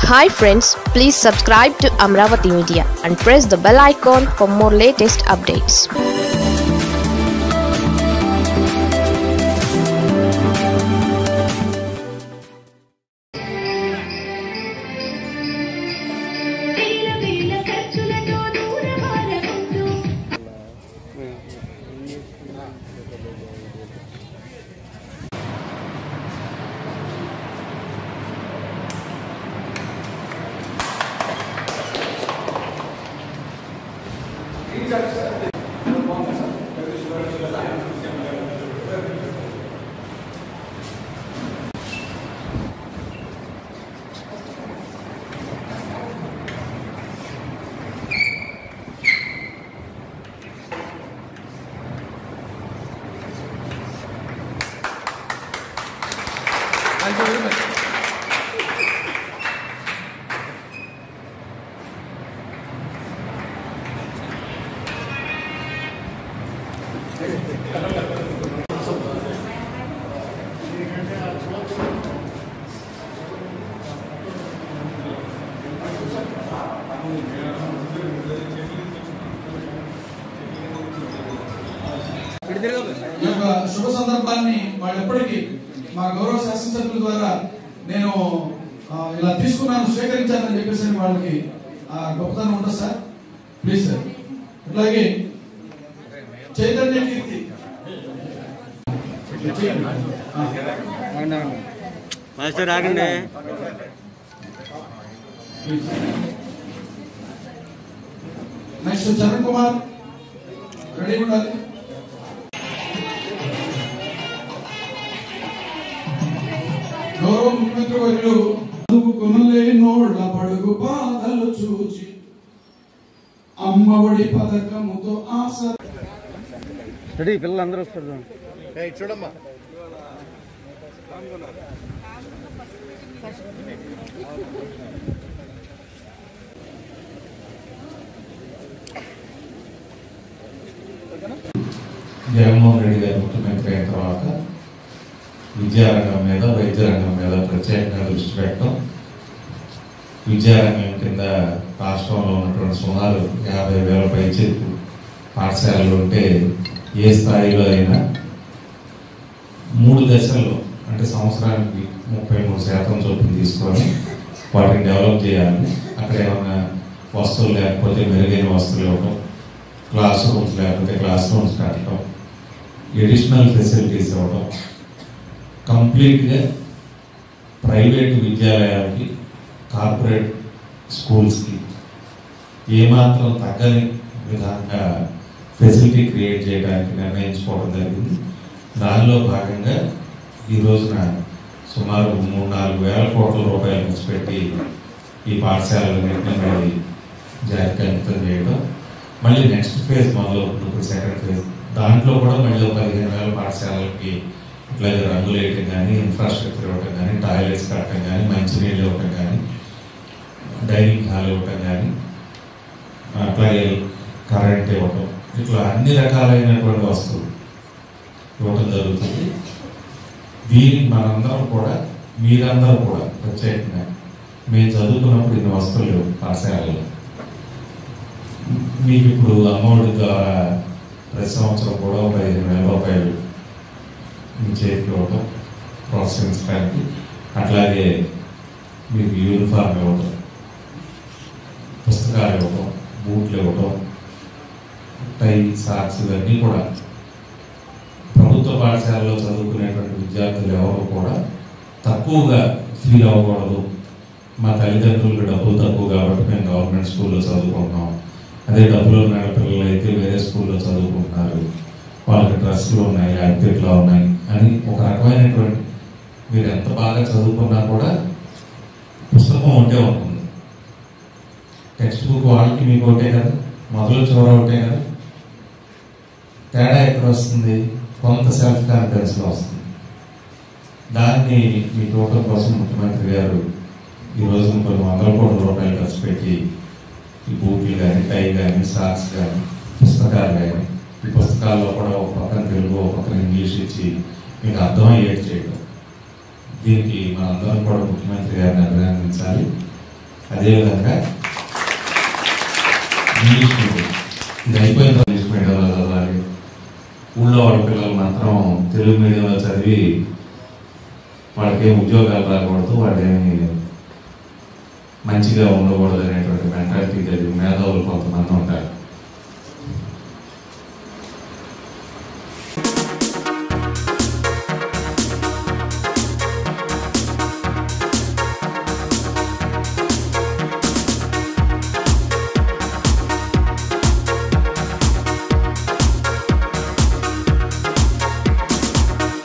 Hi friends please subscribe to Amaravati media and press the bell icon for more latest updates వేల వేల ఖర్చులతో దూరమారకుంటూ ఈ యొక్క శుభ సందర్భాన్ని వాళ్ళు ఎప్పటికీ మా గౌరవ శాసనసభ్యుల ద్వారా నేను ఆ, ఇలా తీసుకున్నాను స్వీకరించానని చెప్పేసి వాళ్ళకి ఆ, గొప్పతనం ఉంటుంది సార్ ప్లీజ్ సార్ అట్లాగే చైతన్య కీర్తి ఆ. మాస్టర్ ఆగండి నెక్స్ట్ చరణ్ కుమార్ రెడీ ఉండాలి గౌరవ ముఖ్యమంత్రి వర్యులు చదువుకునలేనోళ్ళ పడుగు బాధలు చూచి అమ్మఒడి పథకముతో ఆశ స్టడీ పిల్లలందరూ వస్తారు జగన్మోహన్ రెడ్డి గారు ముఖ్యమంత్రి అయిన తర్వాత విద్యారంగం మీద వైద్య రంగం మీద ప్రత్యేకంగా దృష్టి పెట్టడం విద్యారంగం కింద రాష్ట్రంలో ఉన్నటువంటి సుమారు యాభై వేల పైచేపు పాఠశాలలు ఉంటే ఏ స్థాయిలో అయినా మూడు దశల్లో అంటే సంవత్సరానికి ముప్పై మూడు శాతం చొప్పున తీసుకొని వాటిని డెవలప్ చేయాలి అక్కడ ఏమైనా వస్తువులు లేకపోతే మెరుగైన వస్తువులు ఇవ్వడం క్లాస్ రూమ్స్ లేకపోతే క్లాస్ రూమ్స్ కట్టడం ఎడిషనల్ ఫెసిలిటీస్ ఇవ్వడం కంప్లీట్గా ప్రైవేట్ విద్యాలయాలకి కార్పొరేట్ స్కూల్స్కి ఏమాత్రం తగ్గని విధంగా ఫెసిలిటీ క్రియేట్ చేయడానికి నిర్ణయించుకోవడం జరిగింది దానిలో భాగంగా ఈ రోజున సుమారు మూడు నాలుగు వేల కోట్ల రూపాయలు ఖర్చు పెట్టి ఈ పాఠశాలలన్నింటినీ మళ్ళీ జాతికి అంకితం చేయడం మళ్ళీ నెక్స్ట్ ఫేజ్ మొదలవుతుంది ఇప్పుడు సెకండ్ ఫేజ్ దాంట్లో కూడా మళ్ళీ ఒక పదిహేను వేల పాఠశాలలకి ఇట్లాగే రంగులు వేయటం కానీ ఇన్ఫ్రాస్ట్రక్చర్ ఇవ్వటం కానీ టాయిలెట్స్ కట్టడం కానీ మంచినీళ్ళు ఇవ్వటం కానీ డైనింగ్ హాల్ ఇవ్వటం కానీ అట్లాగే కరెంట్ ఇవ్వటం ఇట్లా అన్ని రకాలైనటువంటి వస్తువులు ఇవ్వటం జరుగుతుంది దీనికి మనందరం కూడా మీరందరూ కూడా ప్రత్యేకంగా మేము చదువుకున్నప్పుడు ఇన్ని వస్తువులు లేవు పాఠశాలలో మీకు ఇప్పుడు అమౌంట్ ద్వారా ప్రతి సంవత్సరం కూడా ఒక పదిహేను వేల రూపాయలు మీ చేతికి ఇవ్వటం ప్రోత్సహించడానికి అట్లాగే మీకు యూనిఫామ్ ఇవ్వటం పుస్తకాలు ఇవ్వటం బూట్లు ఇవ్వటం టై సాక్స్ ఇవన్నీ కూడా ప్రభుత్వ పాఠశాలలో చదువుకునేటువంటి విద్యార్థులు ఎవరు కూడా తక్కువగా ఫీల్ అవ్వకూడదు మా తల్లిదండ్రులకు డబ్బులు తక్కువ కాబట్టి మేము గవర్నమెంట్ స్కూల్లో చదువుకుంటున్నాం అదే డబ్బులు ఉన్న పిల్లలు అయితే వేరే స్కూల్లో చదువుకుంటున్నారు వాళ్ళకి డ్రెస్సులు ఉన్నాయి లేకపోతే ఇట్లా ఉన్నాయి అని ఒక రకమైనటువంటి మీరు ఎంత బాగా చదువుకున్నా కూడా పుస్తకం ఉంటే ఉంటుంది టెక్స్ట్ బుక్ వాళ్ళకి మీకు ఒకటే కదా మొదలు చివర ఒకటే కదా తేడా ఎక్కడ వస్తుంది కొంత సెల్ఫ్ కాన్ఫిడెన్స్లో వస్తుంది దాన్ని మీ చూడటం కోసం ముఖ్యమంత్రి గారు ఈ రోజు కొన్ని వందల కోట్ల రూపాయలు ఖర్చు పెట్టి ఈ బూట్లు కానీ టై కానీ సాక్స్ కానీ పుస్తకాలు కానీ ఈ పుస్తకాల్లో కూడా ఒక పక్కన తెలుగు ఒక పక్కన ఇంగ్లీష్ ఇచ్చి మీకు అర్థమయ్యేది చేయడం దీనికి మనందరం కూడా ముఖ్యమంత్రి గారిని అభినందించాలి అదేవిధంగా ఇంగ్లీష్ మీడియం ఇది అయిపోయిన తర్వాత ఇంగ్లీష్ మీడియంలో చదవాలి ఊళ్ళో వాళ్ళ పిల్లలు మాత్రం తెలుగు మీడియంలో చదివి వాళ్ళకి ఏం ఉద్యోగాలు రాకూడదు వాళ్ళేమి మంచిగా ఉండకూడదు అనేటువంటి మెంటాలిటీ కలిగి మేధావులు కొంతమంది ఉంటారు